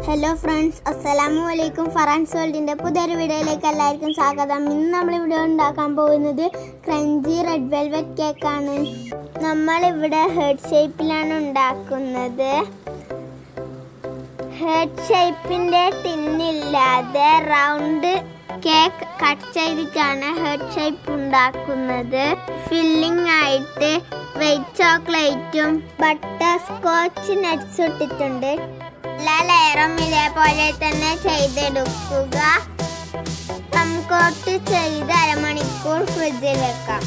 hello friends അസ്സലാമു അലൈക്കും ഫറാൻസ് വേൾഡിൻ്റെ പുതിയൊരു വീഡിയോയിലേക്ക് എല്ലാവർക്കും സ്വാഗതം ഇന്ന് നമ്മൾ ഇവിടെ ഉണ്ടാക്കാൻ പോകുന്നത് ക്രഞ്ചി റെഡ് വെൽവെറ്റ് കേക്കാണ് നമ്മളിവിടെ ഹേർട്ട് ഷേപ്പിലാണ് ഉണ്ടാക്കുന്നത് ഹേർട്ട് ഷേപ്പിൻ്റെ ടിന്നില്ലാതെ റൗണ്ട് കേക്ക് കട്ട് ചെയ്തിട്ടാണ് ഹേർട്ട് ഷേപ്പ് ഉണ്ടാക്കുന്നത് ഫില്ലിംഗ് ആയിട്ട് വൈറ്റ് ചോക്ലേറ്റും ബട്ടർ സ്കോച്ച് നട്ട്സ് ഇട്ടിട്ടുണ്ട് എല്ലാ ലെയറും ഇതേപോലെ തന്നെ ചെയ്തെടുക്കുക നമുക്കോട്ട് ചെയ്ത് അരമണിക്കൂർ ഫ്രിഡ്ജിൽ വെക്കാം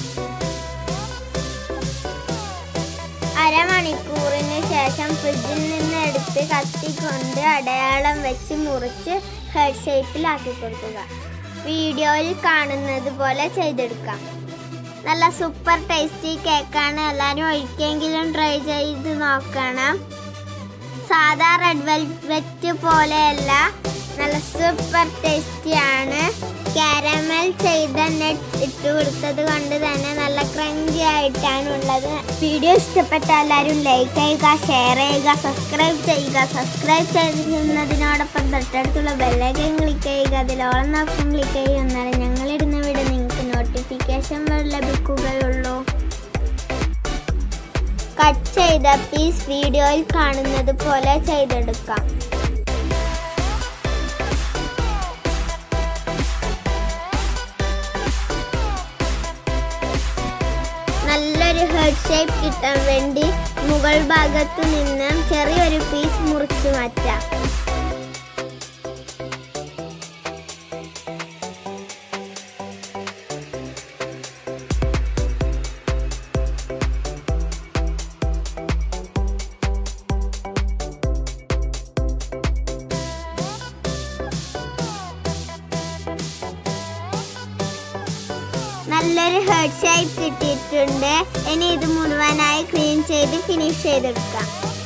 അരമണിക്കൂറിന് ശേഷം ഫ്രിഡ്ജിൽ നിന്ന് എടുത്ത് കത്തിക്കൊണ്ട് അടയാളം വെച്ച് മുറിച്ച് ഹെഡ് ഷേപ്പിലാക്കി കൊടുക്കുക വീഡിയോയിൽ കാണുന്നത് പോലെ ചെയ്തെടുക്കാം നല്ല സൂപ്പർ ടേസ്റ്റി കേക്കാണ് എല്ലാവരും ഒരിക്കലെങ്കിലും ട്രൈ ചെയ്ത് നോക്കണം സാധാ റെഡ് വെൽവെറ്റ് പോലെയല്ല നല്ല സൂപ്പർ ടേസ്റ്റി ആണ് കാരമൽ ചെയ്ത നട്ട്സ് ഇട്ട് കൊടുത്തത് കൊണ്ട് തന്നെ നല്ല ക്രഞ്ചി ആയിട്ടാണ് ഉള്ളത് വീഡിയോ ഇഷ്ടപ്പെട്ട എല്ലാവരും ലൈക്ക് ചെയ്യുക ഷെയർ ചെയ്യുക സബ്സ്ക്രൈബ് ചെയ്യുക സബ്സ്ക്രൈബ് ചെയ്യുന്നതിനോടൊപ്പം തൊട്ടടുത്തുള്ള ബെല്ലൈക്കൻ ക്ലിക്ക് ചെയ്യുക അതിലോളം ഓപ്ഷൻ ക്ലിക്ക് ചെയ്യുക എന്നാലും ഞങ്ങളിടുന്ന വീഡിയോ നിങ്ങൾക്ക് നോട്ടിഫിക്കേഷൻ ലഭിക്കുകയുള്ളൂ കട്ട് ചെയ്ത പീസ് വീഡിയോയിൽ കാണുന്നത് പോലെ ചെയ്തെടുക്കാം നല്ലൊരു ഹെഡ് ഷേപ്പ് കിട്ടാൻ വേണ്ടി മുകൾ ഭാഗത്തു നിന്ന് ചെറിയൊരു പീസ് മുറിച്ചു മാറ്റാം നല്ലൊരു ഹെഡ് ഷേപ്പ് കിട്ടിയിട്ടുണ്ട് ഇനി ഇത് മുഴുവനായി ക്ലീൻ ചെയ്ത് ഫിനിഷ് ചെയ്തെടുക്കാം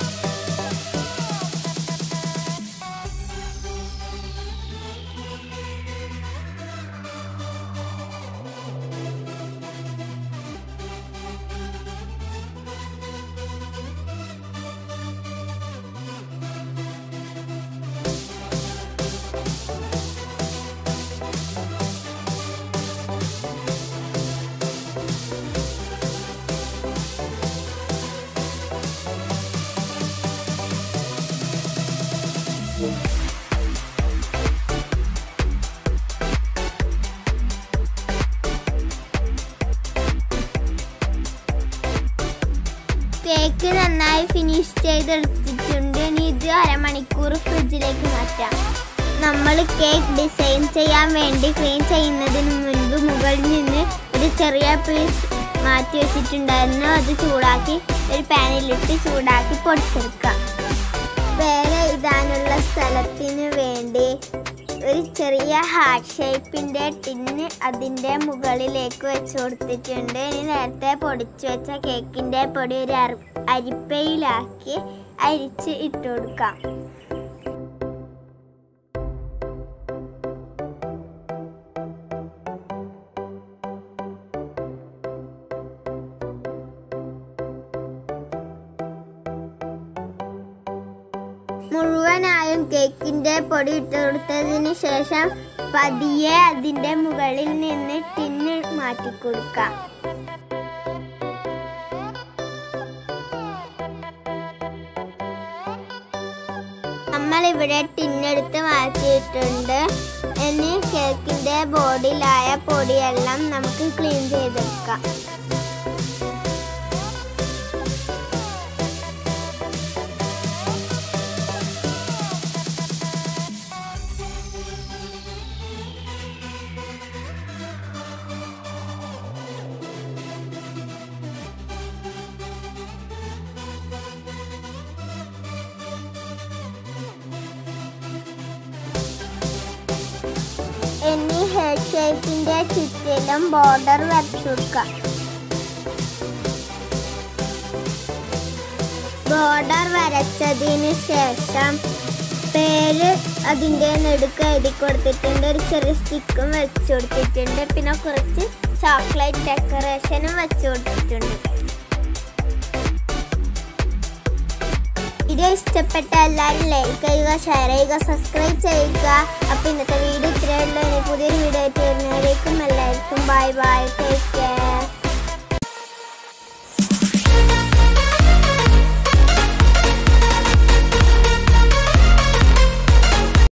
കേക്ക് നന്നായി ഫിനിഷ് ചെയ്തെടുത്തിട്ടുണ്ട് ഇനി ഇത് അരമണിക്കൂർ ഫ്രിഡ്ജിലേക്ക് മാറ്റാം നമ്മൾ കേക്ക് ഡിസൈൻ ചെയ്യാൻ വേണ്ടി ക്ലീൻ ചെയ്യുന്നതിന് മുൻപ് മുകളിൽ നിന്ന് ഒരു ചെറിയ പീസ് മാറ്റി വെച്ചിട്ടുണ്ടായിരുന്നു അത് ചൂടാക്കി ഒരു പാനിലിട്ട് ചൂടാക്കി പൊടിച്ചെടുക്കാം വേറെ ഇടാനുള്ള സ്ഥലത്തിന് വേണ്ടി ഒരു ചെറിയ ഹാർട്ട് ഷേപ്പിൻ്റെ ടിന്ന് അതിൻ്റെ മുകളിലേക്ക് വെച്ച് കൊടുത്തിട്ടുണ്ട് ഇനി നേരത്തെ പൊടിച്ചു വെച്ച കേക്കിൻ്റെ പൊടി ഒരു അരി അരിപ്പയിലാക്കി അരിച്ച് ഇട്ട് കൊടുക്കാം മുഴുവനായും കേക്കിന്റെ പൊടി ഇട്ട് കൊടുത്തതിന് ശേഷം പതിയെ അതിന്റെ മുകളിൽ നിന്ന് ടിന്ന് മാറ്റി കൊടുക്കാം നമ്മൾ ഇവിടെ ടിന്നെടുത്ത് മാറ്റിയിട്ടുണ്ട് ഇനി കേക്കിന്റെ ബോഡിയിലായ പൊടിയെല്ലാം നമുക്ക് ക്ലീൻ ചെയ്തെടുക്കാം ഇനി ഹെഡ് ഷേപ്പിന്റെ ചുറ്റിലും ബോർഡർ വരച്ചു കൊടുക്കാം ബോർഡർ വരച്ചതിന് ശേഷം പേര് അതിൻ്റെ നെടുക്ക് എഴുതി കൊടുത്തിട്ടുണ്ട് ഒരു ചെറിയ സ്റ്റിക്കും വെച്ച് കൊടുത്തിട്ടുണ്ട് പിന്നെ കുറച്ച് ചോക്ലേറ്റ് ഡെക്കറേഷനും വെച്ച് കൊടുത്തിട്ടുണ്ട് ഇത് വീഡിയോ ഇഷ്ടപ്പെട്ട എല്ലാവരും ലൈക്ക് ചെയ്യുക ഷെയർ ചെയ്യുക സബ്സ്ക്രൈബ് ചെയ്യുക അപ്പോൾ ഇന്നത്തെ വീഡിയോ ഇത്രയേ ഉള്ളൂ ഇനി പുതിയൊരു വീഡിയോ ആയിട്ട് വരുന്നവരേക്കും എല്ലാവർക്കും ബൈ ബൈ